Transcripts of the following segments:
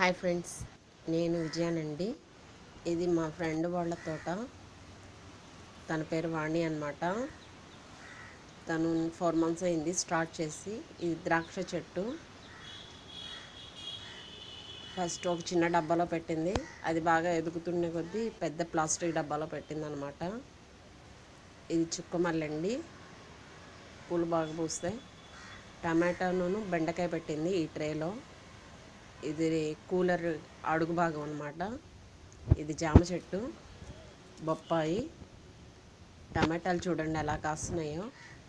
hi friends నేను విజయానండి ఇది మా ఫ్రెండ్ వాళ్ళ తోట తన పేరు వాణి అన్నమాట తను ఫోర్ మంత్స్ అయింది స్టార్ట్ చేసి ఇది ద్రాక్ష చెట్టు ఫస్ట్ ఒక చిన్న డబ్బాలో పెట్టింది అది బాగా ఎదుగుతున్న కొద్దీ పెద్ద ప్లాస్టిక్ డబ్బాలో పెట్టింది అనమాట ఇది చుక్కమల్లండి పూలు బాగా పూస్తాయి టమాటాను బెండకాయ పెట్టింది ఈ ట్రేలో ఇది కూలర్ అడుగు భాగం అనమాట ఇది జామ చెట్టు బొప్పాయి టమాటాలు చూడండి ఎలా కాస్తున్నాయో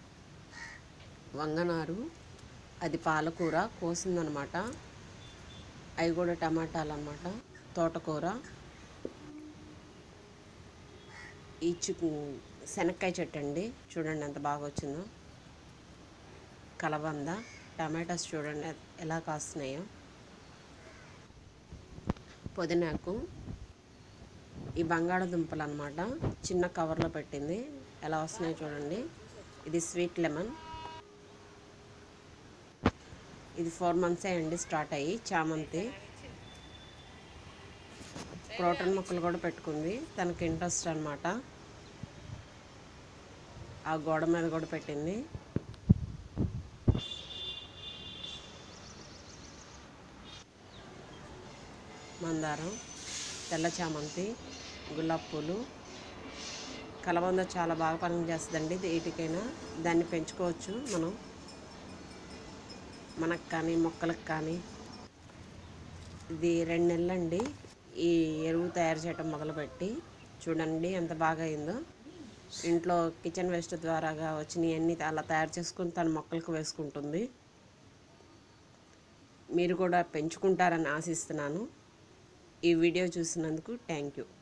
వంగనారు అది పాలకూర కోసిందనమాట అవి కూడా టమాటాలు అనమాట తోటకూర ఈ చుకు శనక్కాయ చెట్టు అండి చూడండి ఎంత బాగా వచ్చిందో కలబంద టమాటాస్ చూడండి ఎలా కాస్తున్నాయో పుదీనాకు ఈ బంగాళదుంపలు అనమాట చిన్న కవర్లో పెట్టింది ఎలా వస్తున్నాయో చూడండి ఇది స్వీట్ లెమన్ ఇది ఫోర్ మంత్సే అండి స్టార్ట్ అయ్యి చామంతి క్రోటన్ మొక్కలు కూడా పెట్టుకుంది తనకి ఇంట్రెస్ట్ అనమాట ఆ గోడ మీద కూడా పెట్టింది మందారం తెల్ల చామంతి గులాబ్ పూలు కలబంద చాలా బాగా పనిచేస్తుందండి వీటికైనా దాన్ని పెంచుకోవచ్చు మనం మనకు కానీ మొక్కలకు కానీ ఇది రెండు నెలలండి ఈ ఎరువు తయారు చేయటం మొదలుపెట్టి చూడండి ఎంత బాగా అయిందో ఇంట్లో కిచెన్ వేస్ట్ ద్వారాగా వచ్చినవి అన్నీ అలా తయారు చేసుకుని తన మొక్కలకు వేసుకుంటుంది మీరు కూడా పెంచుకుంటారని ఆశిస్తున్నాను ఈ వీడియో చూసినందుకు థ్యాంక్ యూ